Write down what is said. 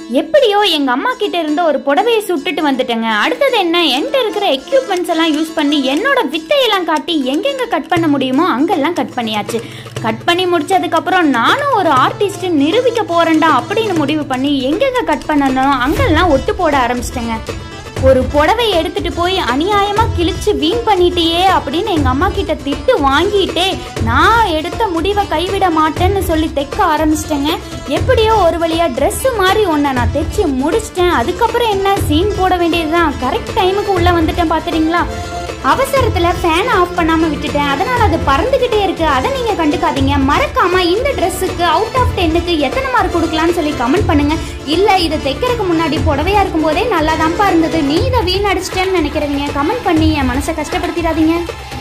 எப்படியோ எங்க அம்மா கிட்ட இருந்த ஒரு புடவையை சுட்டுட்டு வந்துட்டேங்க அடுத்தது என்ன என்கிட்ட இருக்கிற எக்யூப்மெண்ட்ஸ் எல்லாம் யூஸ் பண்ணி என்னோட வித்தையெல்லாம் காட்டி எங்கெங்க கட் பண்ண முடியுமோ அங்கெல்லாம் கட் பண்ணியாச்சு கட் பண்ணி முடிச்சதுக்கு அப்புறம் நானும் ஒரு ஆர்டிஸ்ட் நிரூபிக்க போறேன்டா அப்படின்னு முடிவு பண்ணி எங்கெங்க கட் பண்ணணும் அங்கெல்லாம் ஒட்டு போட ஆரம்பிச்சிட்டேங்க ஒரு புடவை எடுத்துட்டு போய் அநியாயமா கிழிச்சு வீண் பண்ணிட்டியே அப்படின்னு எங்க அம்மா கிட்ட திட்டு வாங்கிட்டே நான் எடுத்த முடிவை கைவிட மாட்டேன்னு சொல்லி தைக்க ஆரம்பிச்சிட்டேங்க எப்படியோ ஒரு வழியா Dress மாதிரி ஒன்றை நான் தைச்சு முடிச்சிட்டேன் அதுக்கப்புறம் என்ன சீன் போட வேண்டியதுதான் கரெக்ட் டைமுக்கு உள்ள வந்துட்டேன் பாத்துறீங்களா அவசரத்துல ஃபேன் ஆஃப் பண்ணாம விட்டுட்டேன் அதனால அது பறந்துகிட்டே இருக்கு அதை நீங்க கண்டுக்காதீங்க மறக்காம இந்த ட்ரெஸ்ஸுக்கு அவுட் ஆஃப் டென்னுக்கு எத்தனை மார்க் கொடுக்கலாம்னு சொல்லி கமெண்ட் பண்ணுங்க இல்ல இதை தைக்கிறதுக்கு முன்னாடி புடவையா இருக்கும் போதே நல்லா தான்ப்பா இருந்தது நீ இதை வீணடிச்சிட்டேன்னு நினைக்கிறவங்க கமெண்ட் பண்ணி என் மனசை கஷ்டப்படுத்திடாதீங்க